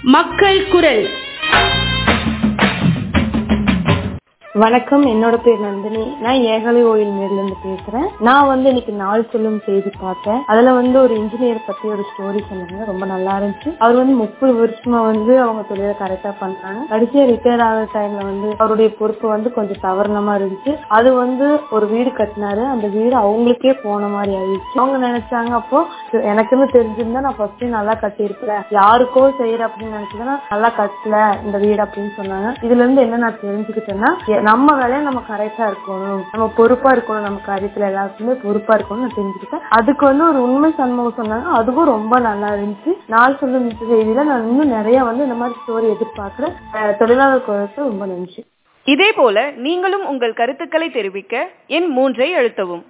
மக்கள் குரல் வணக்கம் என்னோட பேர் நந்தினி நான் ஏகலை ஓயில் மேல இருந்து பேசுறேன் நான் வந்து இன்னைக்கு நாள் சொல்லும் செய்தி பார்த்தேன் அதுல வந்து ஒரு இன்ஜினியர் பத்தி ஒரு ஸ்டோரி சொன்னாங்க ரொம்ப நல்லா இருந்துச்சு அவர் வந்து முப்பது வருஷமா வந்து அவங்க தொழிலை கரெக்டா பண்றாங்க கடைசியா ரிட்டையர் ஆகிற டைம்ல வந்து அவருடைய பொறுப்பு வந்து கொஞ்சம் தவறுனமா இருந்துச்சு அது வந்து ஒரு வீடு கட்டினாரு அந்த வீடு அவங்களுக்கே போன மாதிரி ஆயிடுச்சு அவங்க நினைச்சாங்க அப்போ எனக்குன்னு தெரிஞ்சிருந்தா நான் ஃபர்ஸ்ட் நல்லா கட்டியிருப்பேன் யாருக்கோ செய்யற அப்படின்னு நினைச்சதுன்னா நல்லா கட்டல இந்த வீடு அப்படின்னு சொன்னாங்க இதுல இருந்து என்ன நான் தெரிஞ்சுக்கிட்டேன்னா எ- நம்ம வேலையை நம்ம கரெக்டா இருக்கணும் நம்ம பொறுப்பா இருக்கணும் நம்ம காரியத்துல எல்லாத்துக்குமே பொறுப்பா இருக்கணும்னு நான் தெரிஞ்சுக்கிட்டேன் அதுக்கு வந்து ஒரு உண்மை சம்பவம் சொன்னாங்க அதுவும் ரொம்ப நல்லா இருந்துச்சு நாள் சொல்லும் இந்த செய்தியில நான் இன்னும் நிறைய வந்து இந்த மாதிரி ஸ்டோரி எதிர்பார்க்கிறேன் அஹ் தொழிலாளர் குழந்தை ரொம்ப நன்றி இதேபோல நீங்களும் உங்கள் கருத்துக்களை தெரிவிக்க எண் மூன்றை அழுத்தவும்